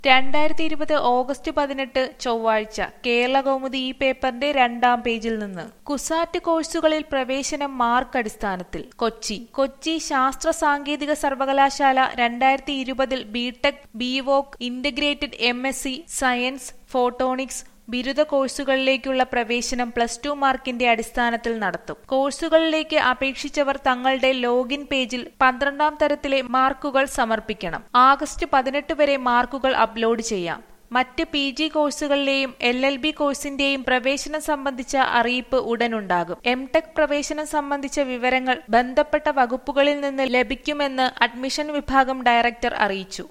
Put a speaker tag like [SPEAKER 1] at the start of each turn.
[SPEAKER 1] രണ്ടായിരത്തി ഇരുപത് ഓഗസ്റ്റ് പതിനെട്ട് ചൊവ്വാഴ്ച കേരളകൗമുദി ഈ പേപ്പറിന്റെ രണ്ടാം പേജിൽ നിന്ന് കുസാറ്റ് കോഴ്സുകളിൽ പ്രവേശനം മാർക്ക് അടിസ്ഥാനത്തിൽ കൊച്ചി കൊച്ചി ശാസ്ത്ര സാങ്കേതിക സർവകലാശാല രണ്ടായിരത്തി ഇരുപതിൽ BTech BVoc integrated M S C science photonics ബിരുദ കോഴ്സുകളിലേക്കുള്ള പ്രവേശനം പ്ലസ് ടു മാർക്കിന്റെ അടിസ്ഥാനത്തിൽ നടത്തും കോഴ്സുകളിലേക്ക് അപേക്ഷിച്ചവർ തങ്ങളുടെ ലോഗിൻ പേജിൽ പന്ത്രണ്ടാം തരത്തിലെ മാർക്കുകൾ സമർപ്പിക്കണം ആഗസ്റ്റ് പതിനെട്ട് വരെ മാർക്കുകൾ അപ്ലോഡ് ചെയ്യാം മറ്റ് പി ജി കോഴ്സുകളിലെയും എൽ എൽ ബി കോഴ്സിന്റെയും പ്രവേശനം സംബന്ധിച്ച അറിയിപ്പ് ഉടനുണ്ടാകും എം ടെക് പ്രവേശനം സംബന്ധിച്ച വിവരങ്ങൾ ബന്ധപ്പെട്ട വകുപ്പുകളിൽ നിന്ന് ലഭിക്കുമെന്ന് അഡ്മിഷൻ വിഭാഗം ഡയറക്ടർ അറിയിച്ചു